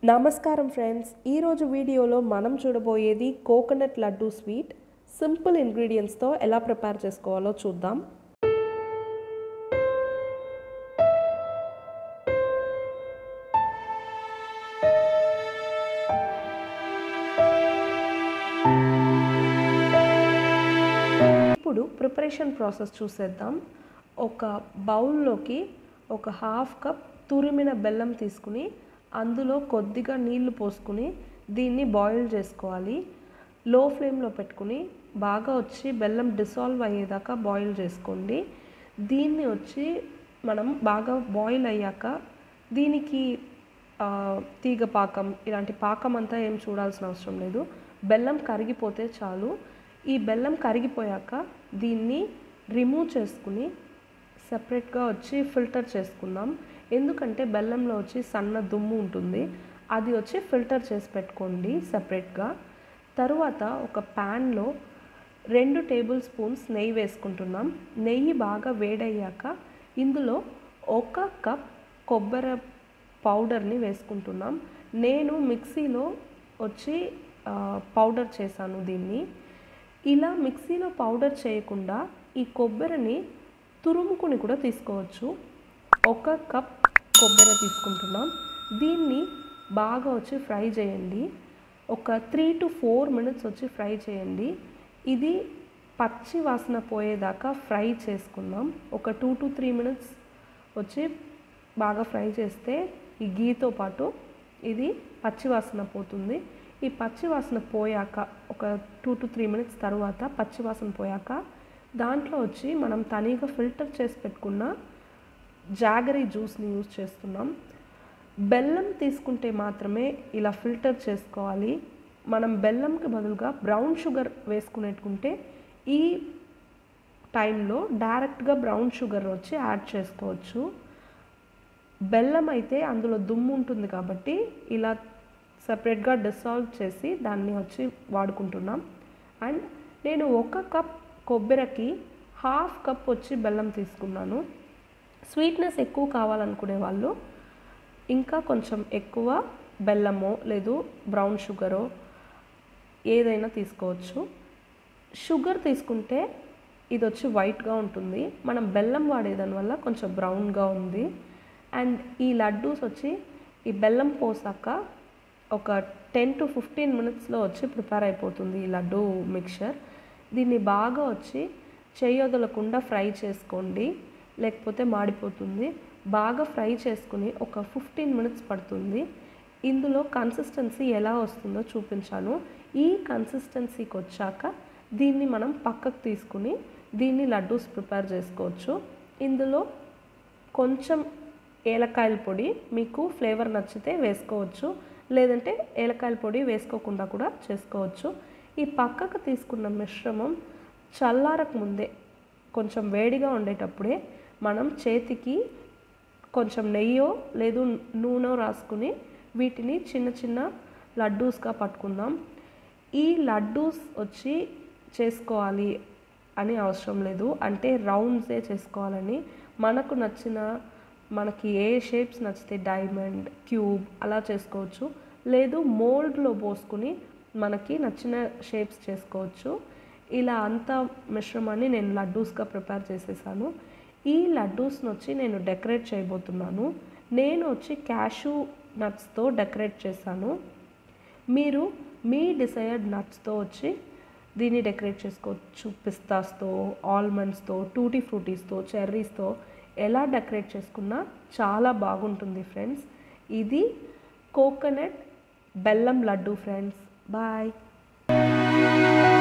నమస్కారం ఫ్రెండ్స్ ఈరోజు వీడియోలో మనం చూడబోయేది కోకోనట్ లడ్డు స్వీట్ సింపుల్ ఇంగ్రీడియంట్స్తో ఎలా ప్రిపేర్ చేసుకోవాలో చూద్దాం ఇప్పుడు ప్రిపరేషన్ ప్రాసెస్ చూసేద్దాం ఒక బౌల్లోకి ఒక హాఫ్ కప్ తురిమిన బెల్లం తీసుకుని అందులో కొద్దిగా నీళ్లు పోసుకుని దీన్ని బాయిల్ చేసుకోవాలి లో ఫ్లేమ్లో పెట్టుకుని బాగా వచ్చి బెల్లం డిసాల్వ్ అయ్యేదాకా బాయిల్ చేసుకోండి దీన్ని వచ్చి మనం బాగా బాయిల్ అయ్యాక దీనికి ఆ, తీగ పాకం ఇలాంటి పాకం అంతా ఏం చూడాల్సిన అవసరం లేదు బెల్లం కరిగిపోతే చాలు ఈ బెల్లం కరిగిపోయాక దీన్ని రిమూవ్ చేసుకుని సపరేట్గా వచ్చి ఫిల్టర్ చేసుకుందాం ఎందుకంటే బెల్లంలో వచ్చి సన్న దుమ్ము ఉంటుంది అది వచ్చి ఫిల్టర్ చేసి పెట్టుకోండి సపరేట్గా తరువాత ఒక ప్యాన్లో రెండు టేబుల్ స్పూన్స్ నెయ్యి వేసుకుంటున్నాం నెయ్యి బాగా వేడయ్యాక ఇందులో ఒక కప్ కొబ్బరి పౌడర్ని వేసుకుంటున్నాం నేను మిక్సీలో వచ్చి ఆ, పౌడర్ చేశాను దీన్ని ఇలా మిక్సీలో పౌడర్ చేయకుండా ఈ కొబ్బరిని తురుముకుని కూడా తీసుకోవచ్చు ఒక కప్ కొబ్బరి తీసుకుంటున్నాం దీన్ని బాగా వచ్చి ఫ్రై చేయండి ఒక త్రీ టు ఫోర్ మినిట్స్ వచ్చి ఫ్రై చేయండి ఇది పచ్చి వాసన పోయేదాకా ఫ్రై చేసుకుందాం ఒక టూ టు త్రీ మినిట్స్ వచ్చి బాగా ఫ్రై చేస్తే ఈ గీతో పాటు ఇది పచ్చి వాసన పోతుంది ఈ పచ్చి వాసన పోయాక ఒక టూ టు త్రీ మినిట్స్ తర్వాత పచ్చి వాసన పోయాక దాంట్లో వచ్చి మనం తనీగా ఫిల్టర్ చేసి పెట్టుకున్న జాగరీ జ్యూస్ని యూజ్ చేస్తున్నాం బెల్లం తీసుకుంటే మాత్రమే ఇలా ఫిల్టర్ చేసుకోవాలి మనం బెల్లంకి బదులుగా బ్రౌన్ షుగర్ వేసుకునేట్టుకుంటే ఈ టైంలో డైరెక్ట్గా బ్రౌన్ షుగర్ వచ్చి యాడ్ చేసుకోవచ్చు బెల్లం అయితే అందులో దుమ్ము ఉంటుంది కాబట్టి ఇలా సపరేట్గా డిసాల్వ్ చేసి దాన్ని వచ్చి వాడుకుంటున్నాం అండ్ నేను ఒక కప్ కొబ్బరికి హాఫ్ కప్ వచ్చి బెల్లం తీసుకున్నాను స్వీట్నెస్ ఎక్కువ కావాలనుకునే వాళ్ళు ఇంకా కొంచెం ఎక్కువ బెల్లమో లేదు బ్రౌన్ షుగరో ఏదైనా తీసుకోవచ్చు షుగర్ తీసుకుంటే ఇది వచ్చి వైట్గా ఉంటుంది మనం బెల్లం వాడేదాని వల్ల కొంచెం బ్రౌన్గా ఉంది అండ్ ఈ లడ్డూస్ వచ్చి ఈ బెల్లం పోసాక ఒక టెన్ టు ఫిఫ్టీన్ మినిట్స్లో వచ్చి ప్రిపేర్ అయిపోతుంది ఈ లడ్డు మిక్చర్ దీన్ని బాగా వచ్చి చేయొదలకుండా ఫ్రై చేసుకోండి లేకపోతే మాడిపోతుంది బాగా ఫ్రై చేసుకుని ఒక ఫిఫ్టీన్ మినిట్స్ పడుతుంది ఇందులో కన్సిస్టెన్సీ ఎలా వస్తుందో చూపించాను ఈ కన్సిస్టెన్సీకి వచ్చాక దీన్ని మనం పక్కకు తీసుకుని దీన్ని లడ్డూస్ ప్రిపేర్ చేసుకోవచ్చు ఇందులో కొంచెం ఏలకాయల పొడి మీకు ఫ్లేవర్ నచ్చితే వేసుకోవచ్చు లేదంటే ఏలకాయల పొడి వేసుకోకుండా కూడా చేసుకోవచ్చు ఈ పక్కకు తీసుకున్న మిశ్రమం చల్లారక ముందే కొంచెం వేడిగా ఉండేటప్పుడే మనం చేతికి కొంచెం నెయ్యో లేదు నూనె రాసుకుని వీటిని చిన్న చిన్న లడ్డూస్గా పట్టుకుందాం ఈ లడ్డూస్ వచ్చి చేసుకోవాలి అని అవసరం లేదు అంటే రౌండ్సే చేసుకోవాలని మనకు నచ్చిన మనకి ఏ షేప్స్ నచ్చితే డైమండ్ క్యూబ్ అలా చేసుకోవచ్చు లేదు మోల్డ్లో పోసుకుని మనకి నచ్చిన షేప్స్ చేసుకోవచ్చు ఇలా అంత మిశ్రమాన్ని నేను లడ్డూస్గా ప్రిపేర్ చేసేసాను ఈ లడ్డూస్ని వచ్చి నేను డెకరేట్ చేయబోతున్నాను నేను వచ్చి క్యాషూ నట్స్తో డెకరేట్ చేశాను మీరు మీ డిసైర్డ్ నట్స్తో వచ్చి దీన్ని డెకరేట్ చేసుకోవచ్చు పిస్తాస్తో ఆల్మండ్స్తో టూటీ ఫ్రూటీస్తో చెర్రీస్తో ఎలా డెకరేట్ చేసుకున్నా చాలా బాగుంటుంది ఫ్రెండ్స్ ఇది కోకోనట్ బెల్లం లడ్డు ఫ్రెండ్స్ బాయ్